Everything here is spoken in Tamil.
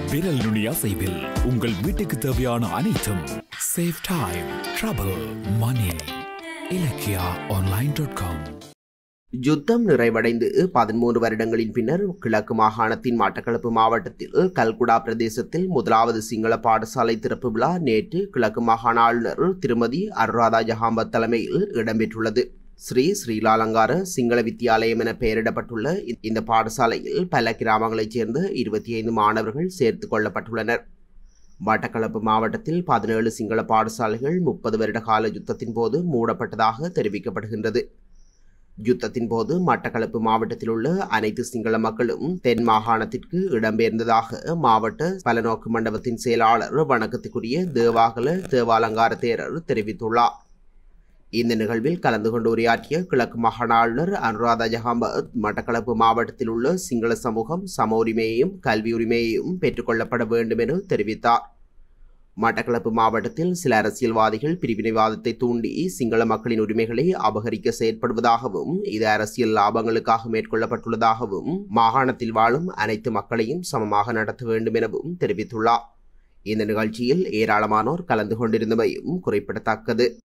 விரல் நுனி அசைவில் உங்கள் வீட்டுக்கு தேவையான அனைத்தும் save time trouble money Ilakkiya online dot com யுத்தம் நிறைவடைந்து பதிமூன்று வருடங்களின் பின்னர் கிழக்கு மாகாணத்தின் மட்டக்களப்பு மாவட்டத்தில் கல்குடா பிரதேசத்தில் முதலாவது சிங்கள பாடசாலை திறப்பு விழா நேற்று கிழக்கு மாகாண ஆளுநர் திருமதி அனுராதா ஜஹாம்பத் தலைமையில் இடம்பெற்றுள்ளது ஸ்ரீ ஸ்ரீலாலங்கார சிங்கள வித்தியாலயம் என பெயரிடப்பட்டுள்ள இந்த பாடசாலையில் பல கிராமங்களைச் சேர்ந்த இருபத்தி ஐந்து மாணவர்கள் சேர்த்துக் கொள்ளப்பட்டுள்ளனர் மட்டக்களப்பு மாவட்டத்தில் பதினேழு சிங்கள பாடசாலைகள் முப்பது வருட கால யுத்தத்தின் போது மூடப்பட்டதாக தெரிவிக்கப்படுகின்றது யுத்தத்தின் போது மட்டக்களப்பு மாவட்டத்தில் உள்ள அனைத்து சிங்கள மக்களும் தென் மாகாணத்திற்கு இடம்பெயர்ந்ததாக மாவட்ட பலநோக்கு மண்டபத்தின் செயலாளர் வணக்கத்துக்குரிய தேவாகல தேவாலங்கார தேரர் தெரிவித்துள்ளார் இந்த நிகழ்வில் கலந்து கொண்டு உரையாற்றிய கிழக்கு மாகாண ஆளுநர் அனுராதா ஜஹாம்பத் மட்டக்களப்பு மாவட்டத்தில் உள்ள சிங்கள சமூகம் சம உரிமையையும் கல்வி உரிமையையும் பெற்றுக்கொள்ளப்பட வேண்டும் என தெரிவித்தார் மட்டக்களப்பு மாவட்டத்தில் சில அரசியல்வாதிகள் பிரிவினைவாதத்தை தூண்டி சிங்கள மக்களின் உரிமைகளை அபகரிக்க செயற்படுவதாகவும் இது அரசியல் லாபங்களுக்காக மேற்கொள்ளப்பட்டுள்ளதாகவும் மாகாணத்தில் வாழும் அனைத்து மக்களையும் சமமாக நடத்த வேண்டும் எனவும் தெரிவித்துள்ளார் இந்த நிகழ்ச்சியில் ஏராளமானோர் கலந்து கொண்டிருந்தமையும் குறிப்பிடத்தக்கது